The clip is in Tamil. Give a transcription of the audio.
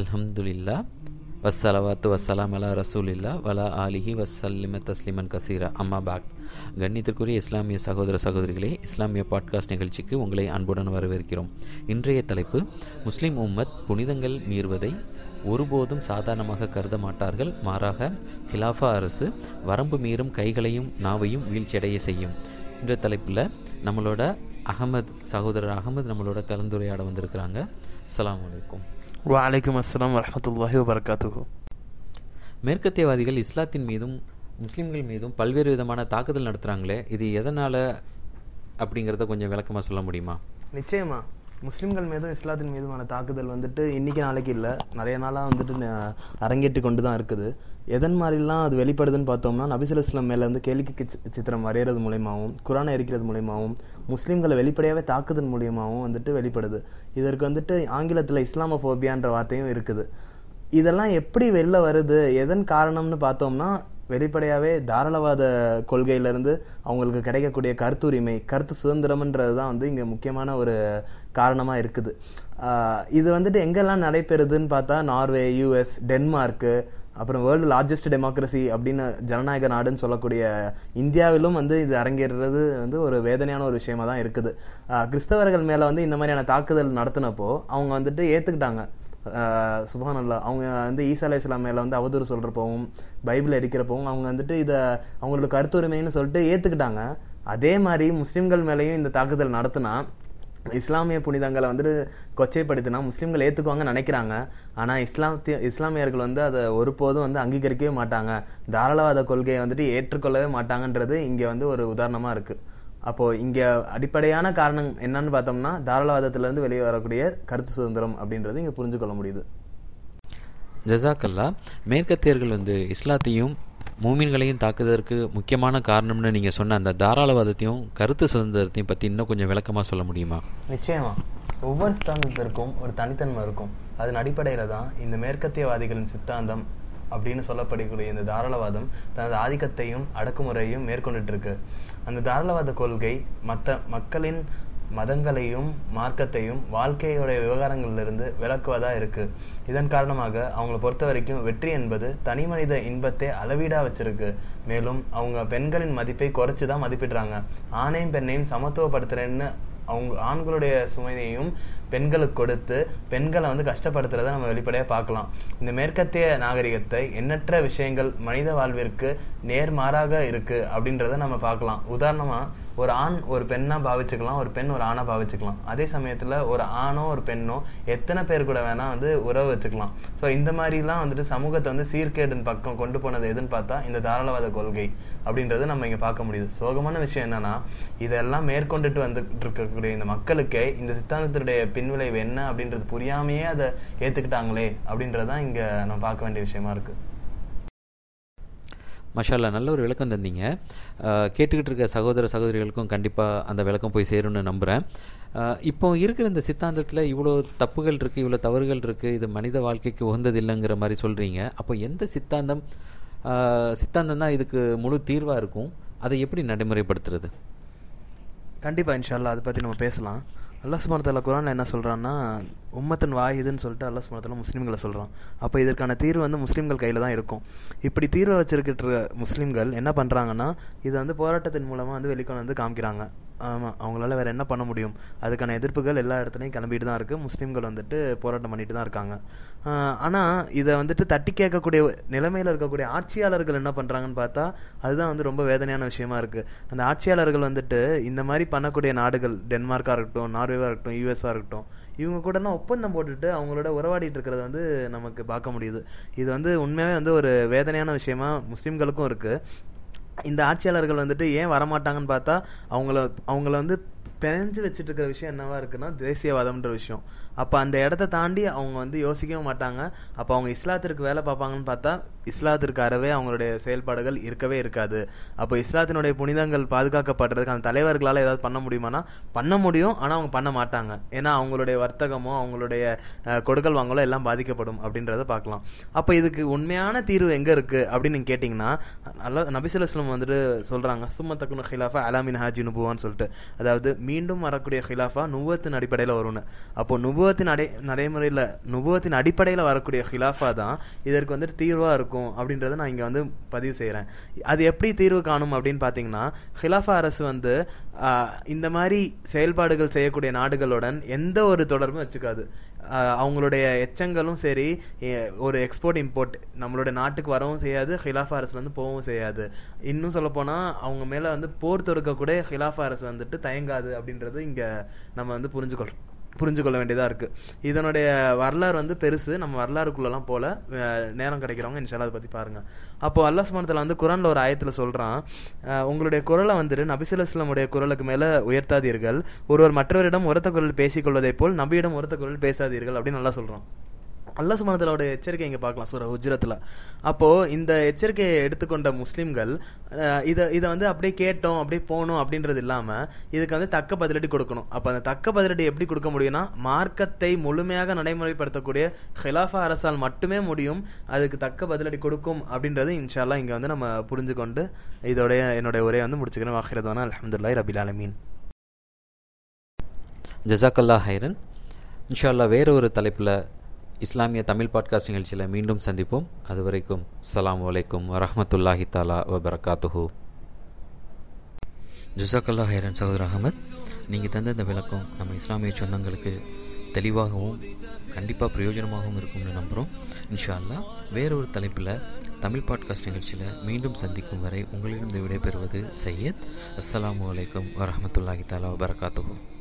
அல்ஹம்துலில்லா வஸ்ஸலவாத்து வஸ்ஸலாம் அலா ரசூலில்லா வலா ஆலிஹி வஸ்ஸல்லிம தஸ்லிமன் கசீரா அம்மா பாக் கண்ணியத்திற்குரிய இஸ்லாமிய சகோதர சகோதரிகளே இஸ்லாமிய பாட்காஸ்ட் நிகழ்ச்சிக்கு உங்களை அன்புடன் வரவேற்கிறோம் இன்றைய தலைப்பு முஸ்லிம் உம்மத் புனிதங்கள் மீறுவதை ஒருபோதும் சாதாரணமாக கருத மாட்டார்கள் மாறாக கிலாஃபா அரசு வரம்பு மீறும் கைகளையும் நாவையும் வீழ்ச்சியடைய செய்யும் இன்றைய தலைப்பில் நம்மளோட அகமது சகோதரர் அகமது நம்மளோட கலந்துரையாட வந்திருக்கிறாங்க அஸ்ஸலாமு அலைக்கும் வலைக்கும் அஸ்ஸலாம் வரமத்துல்லாஹி வபரகாத்துஹு மேற்கத்தியவாதிகள் இஸ்லாத்தின் மீதும் முஸ்லிம்கள் மீதும் பல்வேறு விதமான தாக்குதல் நடத்துகிறாங்களே இது எதனால் அப்படிங்கிறத கொஞ்சம் விளக்கமாக சொல்ல முடியுமா நிச்சயமா முஸ்லிம்கள் மீதும் இஸ்லாத்தின் மீதுமான தாக்குதல் வந்துட்டு இன்னைக்கு நாளைக்கு இல்லை நிறைய நாளாக வந்துட்டு ந- அரங்கேற்றி கொண்டு தான் இருக்குது எதன் மாதிரிலாம் அது வெளிப்படுதுன்னு பார்த்தோம்னா நபிசுல் இஸ்லாம் மேலே வந்து கேலிக்கு சி- சித்திரம் வரைகிறது மூலியமாகவும் குரானை எரிக்கிறது மூலியமாகவும் முஸ்லிம்களை வெளிப்படையாகவே தாக்குதல் மூலியமாகவும் வந்துட்டு வெளிப்படுது இதற்கு வந்துட்டு ஆங்கிலத்தில் இஸ்லாமோஃபோபியான்ற வார்த்தையும் இருக்குது இதெல்லாம் எப்படி வெளில வருது எதன் காரணம்னு பார்த்தோம்னா வெளிப்படையாகவே தாராளவாத கொள்கையிலேருந்து அவங்களுக்கு கிடைக்கக்கூடிய கருத்துரிமை கருத்து சுதந்திரம்ன்றது தான் வந்து இங்கே முக்கியமான ஒரு காரணமாக இருக்குது ஆஹ் இது வந்துட்டு எங்கெல்லாம் நடைபெறுதுன்னு பார்த்தா நார்வே யூஎஸ் டென்மார்க்கு அப்புறம் வேர்ல்டு லார்ஜஸ்ட் டெமோக்ரஸி அப்படின்னு ஜனநாயக நாடுன்னு சொல்லக்கூடிய இந்தியாவிலும் வந்து இது அரங்கேறுறது வந்து ஒரு வேதனையான ஒரு விஷயமா தான் இருக்குது ஆஹ் கிறிஸ்தவர்கள் மேலே வந்து இந்த மாதிரியான தாக்குதல் நடத்தினப்போ அவங்க வந்துட்டு ஏற்றுக்கிட்டாங்க சுபானல்லா அவங்க வந்து ஈசா அலை இஸ்லாம் மேலே வந்து அவதூறு சொல்கிறப்பவும் பைபிள் எரிக்கிறப்பவும் அவங்க வந்துட்டு இதை அவங்களோட கருத்துரிமைன்னு சொல்லிட்டு ஏற்றுக்கிட்டாங்க அதே மாதிரி முஸ்லிம்கள் மேலேயும் இந்த தாக்குதல் நடத்தினா இஸ்லாமிய புனிதங்களை வந்துட்டு கொச்சைப்படுத்தினா முஸ்லீம்கள் ஏற்றுக்குவாங்க நினைக்கிறாங்க ஆனால் இஸ்லாத்திய இஸ்லாமியர்கள் வந்து அதை ஒருபோதும் வந்து அங்கீகரிக்கவே மாட்டாங்க தாராளவாத கொள்கையை வந்துட்டு ஏற்றுக்கொள்ளவே மாட்டாங்கன்றது இங்கே வந்து ஒரு உதாரணமாக இருக்குது அப்போது இங்கே அடிப்படையான காரணம் என்னன்னு பார்த்தோம்னா தாராளவாதத்திலேருந்து வெளியே வரக்கூடிய கருத்து சுதந்திரம் அப்படின்றது இங்கே புரிஞ்சு கொள்ள முடியுது ஜசாக்கல்லா மேற்கத்தியர்கள் வந்து இஸ்லாத்தையும் மூமின்களையும் தாக்குவதற்கு முக்கியமான காரணம்னு நீங்கள் சொன்ன அந்த தாராளவாதத்தையும் கருத்து சுதந்திரத்தையும் பற்றி இன்னும் கொஞ்சம் விளக்கமாக சொல்ல முடியுமா நிச்சயமா ஒவ்வொரு சித்தாந்தத்திற்கும் ஒரு தனித்தன்மை இருக்கும் அதன் அடிப்படையில் தான் இந்த மேற்கத்தியவாதிகளின் சித்தாந்தம் அப்படின்னு சொல்லப்படக்கூடிய இந்த தாராளவாதம் தனது ஆதிக்கத்தையும் அடக்குமுறையையும் மேற்கொண்டுட்டு இருக்கு அந்த தாராளவாத கொள்கை மற்ற மக்களின் மதங்களையும் மார்க்கத்தையும் வாழ்க்கையோட விவகாரங்களிலிருந்து விலக்குவதா இருக்கு இதன் காரணமாக அவங்கள பொறுத்த வரைக்கும் வெற்றி என்பது தனி மனித இன்பத்தை அளவீடா வச்சிருக்கு மேலும் அவங்க பெண்களின் மதிப்பை குறைச்சு தான் மதிப்பிடுறாங்க ஆணையும் பெண்ணையும் சமத்துவப்படுத்துறேன்னு அவங்க ஆண்களுடைய சுமையையும் பெண்களுக்கு கொடுத்து பெண்களை வந்து கஷ்டப்படுத்துறதை நம்ம வெளிப்படையாக பார்க்கலாம் இந்த மேற்கத்திய நாகரிகத்தை எண்ணற்ற விஷயங்கள் மனித வாழ்விற்கு நேர்மாறாக இருக்கு அப்படின்றத நம்ம பார்க்கலாம் உதாரணமா ஒரு ஆண் ஒரு பெண்ணா பாவிச்சுக்கலாம் ஒரு பெண் ஒரு ஆணா பாவிச்சுக்கலாம் அதே சமயத்துல ஒரு ஆணோ ஒரு பெண்ணோ எத்தனை பேர் கூட வேணா வந்து உறவு வச்சுக்கலாம் ஸோ இந்த மாதிரிலாம் வந்துட்டு சமூகத்தை வந்து சீர்கேடின் பக்கம் கொண்டு போனது எதுன்னு பார்த்தா இந்த தாராளவாத கொள்கை அப்படின்றத நம்ம இங்க பார்க்க முடியுது சோகமான விஷயம் என்னன்னா இதெல்லாம் மேற்கொண்டுட்டு வந்துட்டு இருக்கக்கூடிய இந்த மக்களுக்கே இந்த சித்தாந்தத்தினுடைய பின்விளைவு என்ன அப்படின்றது புரியாமையே அதை ஏத்துக்கிட்டாங்களே அப்படின்றதான் இங்க நம்ம பார்க்க வேண்டிய விஷயமா இருக்கு மஷாலா நல்ல ஒரு விளக்கம் தந்தீங்க அஹ், கேட்டுக்கிட்டு இருக்க சகோதர சகோதரிகளுக்கும் கண்டிப்பாக அந்த விளக்கம் போய் சேரும்னு நம்புகிறேன் இப்போ இருக்கிற இந்த சித்தாந்தத்தில் இவ்வளோ தப்புகள் இருக்குது இவ்வளோ தவறுகள் இருக்குது இது மனித வாழ்க்கைக்கு உகந்தது இல்லைங்கிற மாதிரி சொல்கிறீங்க அப்போ எந்த சித்தாந்தம் அஹ், சித்தாந்தம் தான் இதுக்கு முழு தீர்வாக இருக்கும் அதை எப்படி நடைமுறைப்படுத்துறது கண்டிப்பா இன்ஷால்லா அதை பத்தி நம்ம பேசலாம் அல்லாஹ் சுமரத்தில் குரான்ல என்ன சொல்றான்னா உம்மத்தன் வாஹிதுன்னு சொல்லிட்டு அல்லாஹ் சுமரத்தில் முஸ்லீம்களை சொல்றான் அப்போ இதற்கான தீர்வு வந்து முஸ்லீம்கள் கையில தான் இருக்கும் இப்படி தீர்வை வச்சிருக்கிற முஸ்லீம்கள் என்ன பண்றாங்கன்னா இதை வந்து போராட்டத்தின் மூலமா வந்து வெளிக்கொண்டு வந்து காமிக்கிறாங்க ஆமா அவங்களால வேற என்ன பண்ண முடியும் அதுக்கான எதிர்ப்புகள் எல்லா இடத்துலையும் கிளம்பிட்டு தான் இருக்கு முஸ்லீம்கள் வந்துட்டு போராட்டம் பண்ணிட்டு தான் இருக்காங்க ஆஹ் ஆனா இதை வந்துட்டு தட்டி கேட்கக்கூடிய நிலைமையில இருக்கக்கூடிய ஆட்சியாளர்கள் என்ன பண்றாங்கன்னு பார்த்தா அதுதான் வந்து ரொம்ப வேதனையான விஷயமா இருக்கு அந்த ஆட்சியாளர்கள் வந்துட்டு இந்த மாதிரி பண்ணக்கூடிய நாடுகள் டென்மார்க்கா இருக்கட்டும் நார்வேவா இருக்கட்டும் யூஎஸ்ஆ இருக்கட்டும் இவங்க கூட எல்லாம் ஒப்பந்தம் போட்டுட்டு அவங்களோட உறவாடிட்டு இருக்கிறத வந்து நமக்கு பார்க்க முடியுது இது வந்து உண்மையாவே வந்து ஒரு வேதனையான விஷயமா முஸ்லீம்களுக்கும் இருக்கு இந்த ஆட்சியாளர்கள் வந்துட்டு ஏன் வரமாட்டாங்கன்னு பார்த்தா அவங்கள அவங்கள வந்து பிணைஞ்சு வச்சுட்டு இருக்கிற விஷயம் என்னவா இருக்குன்னா தேசியவாதம்ன்ற விஷயம் அப்போ அந்த இடத்த தாண்டி அவங்க வந்து யோசிக்கவே மாட்டாங்க அப்போ அவங்க இஸ்லாத்திற்கு வேலை பார்ப்பாங்கன்னு பார்த்தா இஸ்லாத்திற்கு அறவே அவங்களுடைய செயல்பாடுகள் இருக்கவே இருக்காது அப்போ இஸ்லாத்தினுடைய புனிதங்கள் பாதுகாக்கப்படுறதுக்கு அந்த தலைவர்களால் ஏதாவது பண்ண முடியுமானா பண்ண முடியும் ஆனால் அவங்க பண்ண மாட்டாங்க ஏன்னா அவங்களுடைய வர்த்தகமோ அவங்களுடைய அஹ், கொடுக்கல் வாங்கலோ எல்லாம் பாதிக்கப்படும் அப்படின்றத பார்க்கலாம் அப்போ இதுக்கு உண்மையான தீர்வு எங்கே இருக்குது அப்படின்னு நீங்கள் கேட்டிங்கன்னா அல்ல நபிசுல்லாஸ்லம் வந்துட்டு சொல்கிறாங்க சும்ம தக்குனு ஹிலாஃபா அலாமின் ஹாஜி நுபுவான்னு சொல்லிட்டு அதாவது மீண்டும் வரக்கூடிய ஹிலாஃபா நுவத்தின் அடிப்படையில் வரும்னு அப்போ நுபுவ நுபுவத்தின் அடை நடைமுறையில் நுபுவத்தின் அடிப்படையில் வரக்கூடிய ஹிலாஃபா தான் இதற்கு வந்துட்டு தீர்வாக இருக்கும் அப்படின்றத நான் இங்கே வந்து பதிவு செய்கிறேன் அது எப்படி தீர்வு காணும் அப்படின்னு பார்த்தீங்கன்னா ஹிலாஃபா அரசு வந்து ஆஹ், இந்த மாதிரி செயல்பாடுகள் செய்யக்கூடிய நாடுகளுடன் எந்த ஒரு தொடர்பும் வச்சுக்காது ஆஹ், அவங்களுடைய எச்சங்களும் சரி எ- ஒரு எக்ஸ்போர்ட் இம்போர்ட் நம்மளுடைய நாட்டுக்கு வரவும் செய்யாது ஹிலாஃபா அரசு வந்து போகவும் செய்யாது இன்னும் சொல்லப்போனால் அவங்க மேலே வந்து போர் தொடுக்க கூட ஹிலாஃபா அரசு வந்துட்டு தயங்காது அப்படின்றது இங்கே நம்ம வந்து புரிஞ்சுக்கொள்றோம் புரிஞ்சு கொள்ள வேண்டியதாக இருக்குது இதனுடைய வரலாறு வந்து பெருசு நம்ம வரலாறுக்குள்ளெல்லாம் போல அஹ், நேரம் கிடைக்கிறவங்க இன்ஷால்லா அதை பற்றி பாருங்கள் அப்போது அல்லாஹ் சுமணத்தில் வந்து குரானில் ஒரு ஆயத்தில் சொல்கிறான் உங்களுடைய குரலை வந்துட்டு நபிசுல் இஸ்லாமுடைய குரலுக்கு மேலே உயர்த்தாதீர்கள் ஒருவர் மற்றவரிடம் உரத்த குரல் பேசிக்கொள்வதைப் போல் நபியிடம் உரத்த குரல் பேசாதீர்கள் அப்படின்னு நல்லா சொல்கிறான் அல்லாஹ் சுமணத்தலோட எச்சரிக்கை இங்கே பார்க்கலாம் சூர உஜ்ரத்தில் அப்போது இந்த எச்சரிக்கையை எடுத்துக்கொண்ட முஸ்லீம்கள் அஹ், இதை இதை வந்து அப்படியே கேட்டோம் அப்படியே போனோம் அப்படின்றது இல்லாமல் இதுக்கு வந்து தக்க பதிலடி கொடுக்கணும் அப்போ அந்த தக்க பதிலடி எப்படி கொடுக்க முடியும்னா மார்க்கத்தை முழுமையாக நடைமுறைப்படுத்தக்கூடிய ஹிலாஃபா அரசால் மட்டுமே முடியும் அதுக்கு தக்க பதிலடி கொடுக்கும் அப்படின்றது இன்ஷால்லா இங்கே வந்து நம்ம புரிஞ்சுக்கொண்டு இதோடைய என்னுடைய உரையை வந்து முடிச்சுக்கிறேன் வாக்கிறதான அலமதுல்லாய் ரபில் ஆலமீன் ஜசாக்கல்லா ஹைரன் இன்ஷா அல்லாஹ் வேற ஒரு தலைப்பில் இஸ்லாமிய தமிழ் பாட்காஸ்ட் நிகழ்ச்சியில் மீண்டும் சந்திப்போம் அது வரைக்கும் அஸ்ஸலாமு அலைக்கும் வரஹ்மத்துல்லாஹி தாலா வபரகாத்துஹு ஜசாக்கல்லா ஹைரன் சகோதர அகமத் நீங்கள் தந்த இந்த விளக்கம் நம்ம இஸ்லாமிய சொந்தங்களுக்கு தெளிவாகவும் கண்டிப்பாக பிரயோஜனமாகவும் இருக்கும்னு நம்புகிறோம் இன்ஷா அல்லாஹ் வேற ஒரு தலைப்பில் தமிழ் பாட்காஸ்ட் நிகழ்ச்சியில் மீண்டும் சந்திக்கும் வரை உங்களிடம் விடைபெறுவது சையத் அஸ்ஸலாமு அலைக்கும் வரஹ்மத்துல்லாஹி தாலா வபரகாத்துஹு